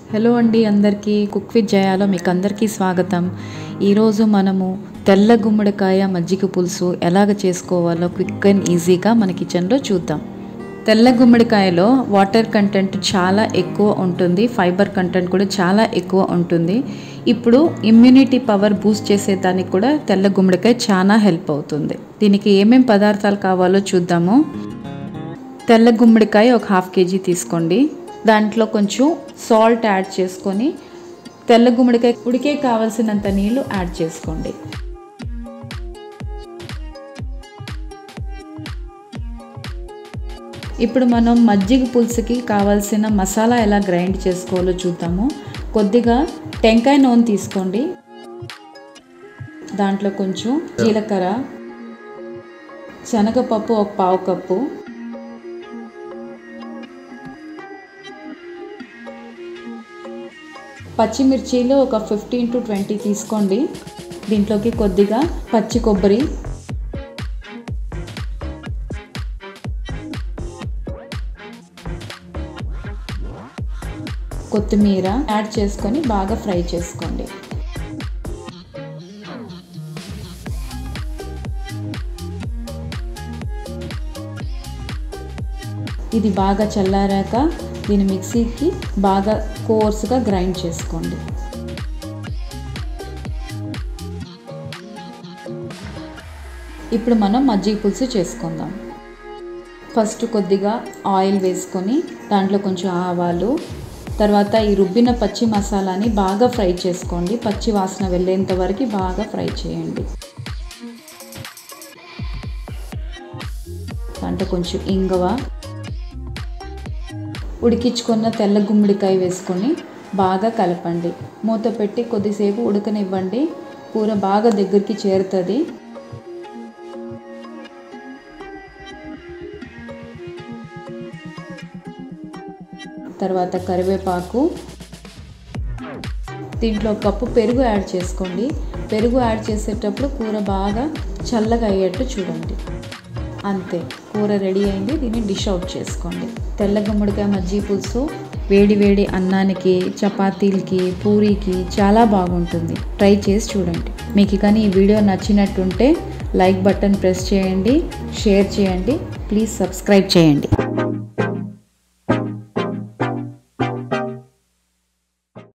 hello అండి అందరికీ cook with జయాలో మీకు అందరికీ స్వాగతం ఈరోజు మనము తెల్ల గుమ్మడికాయ మజ్జిగ పులుసు ఎలాగ చేసుకోవాలో క్విక్ అండ్ ఈజీగా మన కిచెన్లో చూద్దాం తెల్ల గుమ్మడికాయలో వాటర్ కంటెంట్ చాలా ఎక్కువ ఉంటుంది ఫైబర్ కంటెంట్ కూడా చాలా ఎక్కువ ఉంటుంది ఇప్పుడు ఇమ్యూనిటీ పవర్ బూస్ట్ చేసేదానికి కూడా తెల్ల గుమ్మడికాయ చాలా హెల్ప్ అవుతుంది దీనికి ఏమేం పదార్థాలు కావాలో చూద్దాము తెల్ల గుమ్మడికాయ ఒక హాఫ్ కేజీ తీసుకోండి దాంట్లో కొంచెం సాల్ట్ యాడ్ చేసుకొని తెల్ల గుమ్మడికాయ ఉడికే కావలసినంత నీళ్ళు యాడ్ చేసుకోండి ఇప్పుడు మనం మజ్జిగ పులుసుకి కావాల్సిన మసాలా ఎలా గ్రైండ్ చేసుకోవాలో చూద్దాము కొద్దిగా టెంకాయ నూనె తీసుకోండి దాంట్లో కొంచెం జీలకర్ర శనగపప్పు ఒక పావు కప్పు పచ్చిమిర్చీలు ఒక ఫిఫ్టీన్ టు ట్వంటీ తీసుకోండి దీంట్లోకి కొద్దిగా పచ్చి కొబ్బరి కొత్తిమీర యాడ్ చేసుకొని బాగా ఫ్రై చేసుకోండి ఇది బాగా చల్లారాక దీని మిక్సీకి బాగా కోర్స్గా గ్రైండ్ చేసుకోండి ఇప్పుడు మనం మజ్జిగ పులుసు చేసుకుందాం ఫస్ట్ కొద్దిగా ఆయిల్ వేసుకొని దాంట్లో కొంచెం ఆవాలు తర్వాత ఈ రుబ్బిన పచ్చి మసాలాని బాగా ఫ్రై చేసుకోండి పచ్చి వాసన వెళ్ళేంత వరకు బాగా ఫ్రై చేయండి దాంట్లో కొంచెం ఇంగవ ఉడికించుకున్న తెల్ల గుమ్మడికాయ వేసుకొని బాగా కలపండి మూత పెట్టి కొద్దిసేపు ఉడకనివ్వండి కూర బాగా దగ్గరికి చేరుతుంది తర్వాత కరివేపాకు దీంట్లో కప్పు పెరుగు యాడ్ చేసుకోండి పెరుగు యాడ్ చేసేటప్పుడు కూర బాగా చల్లగా అయ్యేట్టు చూడండి అంతే కూర రెడీ అయింది దీన్ని డిష్ అవుట్ చేసుకోండి తెల్ల గుమ్మడికాయ మజ్జి పులుసు వేడి వేడి అన్నానికి చపాతీలకి పూరీకి చాలా బాగుంటుంది ట్రై చేసి చూడండి మీకు కానీ ఈ వీడియో నచ్చినట్టుంటే లైక్ బటన్ ప్రెస్ చేయండి షేర్ చేయండి ప్లీజ్ సబ్స్క్రైబ్ చేయండి